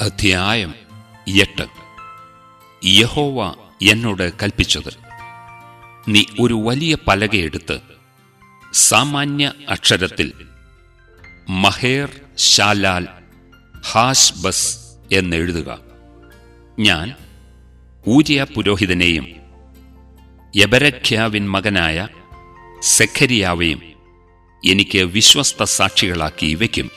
അധ്യായം എട്ട് യഹോവ എന്നോട് കൽപ്പിച്ചത് നീ ഒരു വലിയ പലകയെടുത്ത് സാമാന്യ അക്ഷരത്തിൽ മഹേർ ഷാലാൽ ഹാസ് ബസ് എന്നെഴുതുക ഞാൻ ഊരിയ പുരോഹിതനെയും യബരഖ്യാവിൻ മകനായ സെഖരിയാവെയും എനിക്ക് വിശ്വസ്ത സാക്ഷികളാക്കി വയ്ക്കും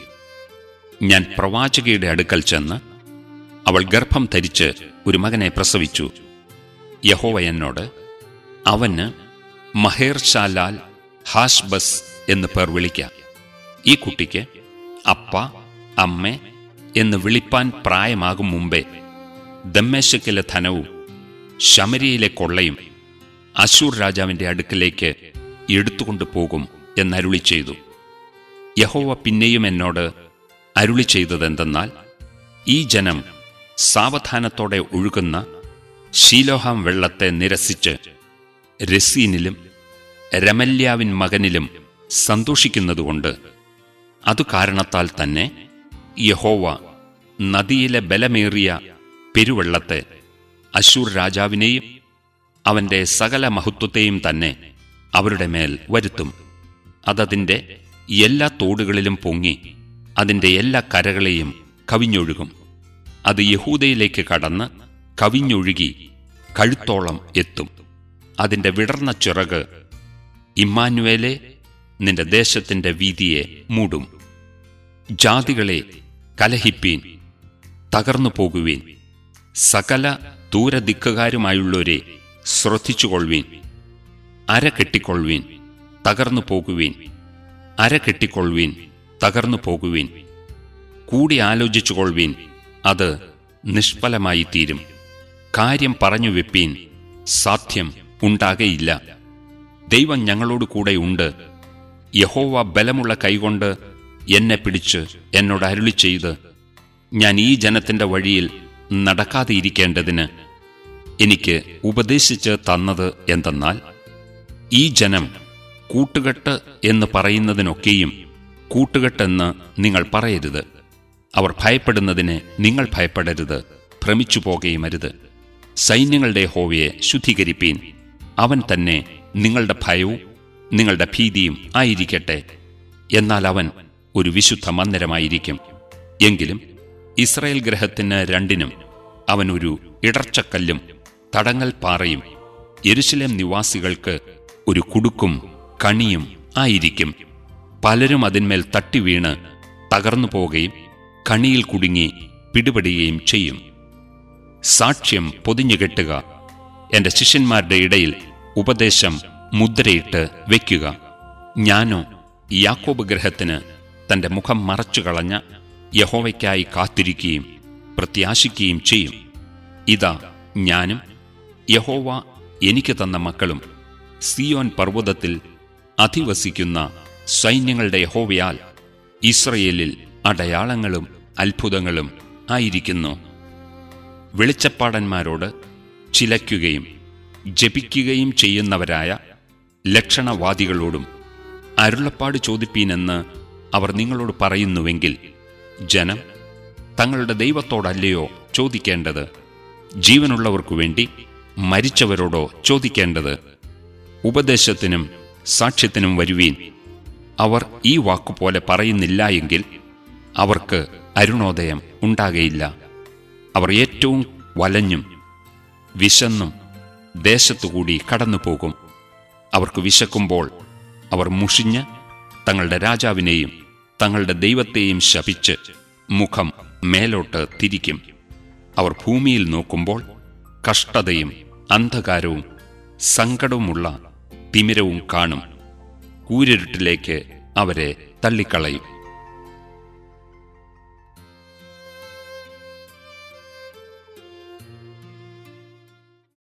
ഞാൻ പ്രവാചകയുടെ അടുക്കൽ ചെന്ന് അവൾ ഗർഭം ധരിച്ച് ഒരു മകനെ പ്രസവിച്ചു യഹോവ എന്നോട് അവന് മഹേർഷാലാൽ ഹാഷ്ബസ് എന്ന് പേർ വിളിക്കാം ഈ കുട്ടിക്ക് അപ്പ അമ്മ എന്ന് വിളിപ്പാൻ പ്രായമാകും മുമ്പേ ദമ്മേശക്കിലെ ധനവും ശമരിയിലെ കൊള്ളയും അശൂർ രാജാവിന്റെ അടുക്കലേക്ക് എടുത്തുകൊണ്ടു പോകും എന്നരുളി ചെയ്തു യഹോവ പിന്നെയും എന്നോട് അരുളി ചെയ്തതെന്തെന്നാൽ ഈ ജനം സാവധാനത്തോടെ ഒഴുകുന്ന ശീലോഹാം വെള്ളത്തെ നിരസിച്ച് രസീനിലും രമല്യാവിൻ മകനിലും സന്തോഷിക്കുന്നതുകൊണ്ട് അതു കാരണത്താൽ തന്നെ യഹോവ നദിയിലെ ബലമേറിയ പെരുവെള്ളത്തെ അശൂർ രാജാവിനെയും അവന്റെ സകല മഹത്വത്തെയും തന്നെ അവരുടെ മേൽ വരുത്തും അതതിന്റെ എല്ലാ തോടുകളിലും പൊങ്ങി അതിന്റെ എല്ലാ കരകളെയും കവിഞ്ഞൊഴുകും അത് യഹൂദയിലേക്ക് കടന്ന് കവിഞ്ഞൊഴുകി കഴുത്തോളം എത്തും അതിന്റെ വിടർന്ന ചിറക് ഇമ്മാനുവേലെ നിന്റെ ദേശത്തിന്റെ വീതിയെ മൂടും ജാതികളെ കലഹിപ്പീൻ തകർന്നു പോകുവീൻ സകല ദൂരദിക്കുകാരുമായുള്ളവരെ ശ്രദ്ധിച്ചുകൊള്ളുവീൻ അര കെട്ടിക്കൊള്ളുവീൻ തകർന്നു പോകുവീൻ അര കെട്ടിക്കൊള്ളുവീൻ തകർന്നു പോകുവീൻ കൂടി ആലോചിച്ചുകൊള്ളുവീൻ അത് നിഷ്ഫലമായി തീരും കാര്യം പറഞ്ഞു വെപ്പീൻ സാധ്യം ഉണ്ടാകയില്ല ദൈവം ഞങ്ങളോട് കൂടെ ഉണ്ട് യഹോവ ബലമുള്ള കൈകൊണ്ട് എന്നെ പിടിച്ച് എന്നോട് അരുളി ചെയ്ത് ഞാൻ ഈ ജനത്തിന്റെ വഴിയിൽ നടക്കാതെ ഇരിക്കേണ്ടതിന് എനിക്ക് ഉപദേശിച്ച് തന്നത് എന്തെന്നാൽ ഈ ജനം കൂട്ടുകെട്ട് എന്ന് പറയുന്നതിനൊക്കെയും കൂട്ടുകെട്ടെന്ന് നിങ്ങൾ പറയരുത് അവർ ഭയപ്പെടുന്നതിന് നിങ്ങൾ ഭയപ്പെടരുത് ഭ്രമിച്ചു പോകുകയും അരുത് സൈന്യങ്ങളുടെ ഹോവയെ ശുദ്ധീകരിപ്പീൻ അവൻ തന്നെ നിങ്ങളുടെ ഭയവും നിങ്ങളുടെ ഭീതിയും ആയിരിക്കട്ടെ എന്നാൽ അവൻ ഒരു വിശുദ്ധ മന്ദിരമായിരിക്കും എങ്കിലും ഇസ്രായേൽ ഗ്രഹത്തിന് രണ്ടിനും അവൻ ഒരു ഇടർച്ചക്കല്ലും തടങ്ങൽ പാറയും യെരുശലേം നിവാസികൾക്ക് ഒരു കുടുക്കും കണിയും ആയിരിക്കും പലരും അതിന്മേൽ തട്ടി വീണ് തകർന്നു പോവുകയും കണിയിൽ കുടുങ്ങി പിടിപെടുകയും ചെയ്യും സാക്ഷ്യം പൊതിഞ്ഞുകെട്ടുക എന്റെ ശിഷ്യന്മാരുടെ ഇടയിൽ ഉപദേശം മുദ്രയിട്ട് വയ്ക്കുക ഞാനോ യാക്കോബ് ഗ്രഹത്തിന് തന്റെ മുഖം മറച്ചുകളഞ്ഞ യഹോവയ്ക്കായി കാത്തിരിക്കുകയും പ്രത്യാശിക്കുകയും ചെയ്യും ഇതാ ഞാനും യഹോവ എനിക്ക് തന്ന മക്കളും സിയോൻ പർവ്വതത്തിൽ അധിവസിക്കുന്ന സൈന്യങ്ങളുടെ യഹോവയാൽ ഇസ്രയേലിൽ അടയാളങ്ങളും അത്ഭുതങ്ങളും ആയിരിക്കുന്നു വെളിച്ചപ്പാടന്മാരോട് ചിലയ്ക്കുകയും ജപിക്കുകയും ചെയ്യുന്നവരായ ലക്ഷണവാദികളോടും അരുളപ്പാട് ചോദിപ്പീനെന്ന് അവർ നിങ്ങളോട് പറയുന്നുവെങ്കിൽ ജനം തങ്ങളുടെ ദൈവത്തോടല്ലയോ ചോദിക്കേണ്ടത് ജീവനുള്ളവർക്കു വേണ്ടി മരിച്ചവരോടോ ചോദിക്കേണ്ടത് ഉപദേശത്തിനും സാക്ഷ്യത്തിനും വരുവീൻ അവർ ഈ വാക്കുപോലെ പറയുന്നില്ല എങ്കിൽ അവർക്ക് അരുണോദയം ഉണ്ടാകയില്ല അവർ ഏറ്റവും വലഞ്ഞും വിശന്നും ദേശത്തുകൂടി കടന്നുപോകും അവർക്ക് വിശക്കുമ്പോൾ അവർ മുഷിഞ്ഞ് തങ്ങളുടെ രാജാവിനെയും തങ്ങളുടെ ദൈവത്തെയും ശപിച്ച് മുഖം മേലോട്ട് തിരിക്കും അവർ ഭൂമിയിൽ നോക്കുമ്പോൾ കഷ്ടതയും അന്ധകാരവും സങ്കടവുമുള്ള തിമിരവും കാണും കൂരിരുട്ടിലേക്ക് അവരെ തള്ളിക്കളയും